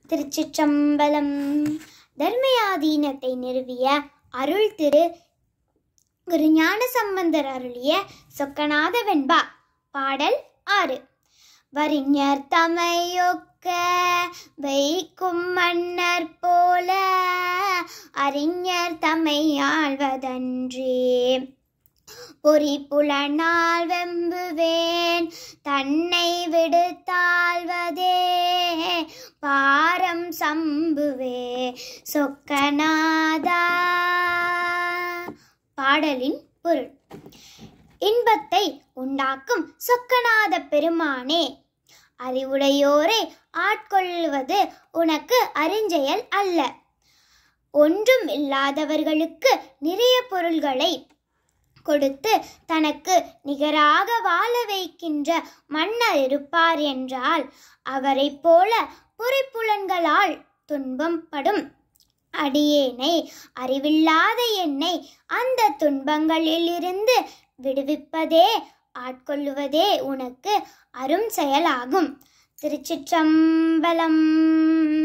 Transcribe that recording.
திருச்சிற்றம்பலம் தர்மயாதீனத்தை நிறுவிய அருள் திரு குரு ஞான சம்பந்தர் அருளிய சொக்கநாத வெண்பா பாடல் ஆறு வரிஞர் தமையொக்க வைக்கும் மன்னர் போல அறிஞர் தமை ஆழ்வதன்றே பொறி புலனால் வெம்புவேன் தன்னை விடுத்தாழ்வதே பாரம் சம்புவே சொக்கநாதா பாடலின் பொருள் இன்பத்தை உண்டாக்கும் சொக்கநாத பெருமானே அறிவுடையோரை ஆட்கொள்வது உனக்கு அறிஞ்செயல் அல்ல ஒன்றும் இல்லாதவர்களுக்கு நிறைய பொருள்களை கொடுத்து தனக்கு நிகராக வாழ வைக்கின்ற மன்னர் இருப்பார் என்றால் அவரைப் போல பொறிப்புலன்களால் துன்பம் படும் அடியேனை அறிவில்லாத என்னை அந்த துன்பங்களிலிருந்து விடுவிப்பதே ஆட்கொள்ளுவதே உனக்கு அரும் செயலாகும் திருச்சிற்றம்பலம்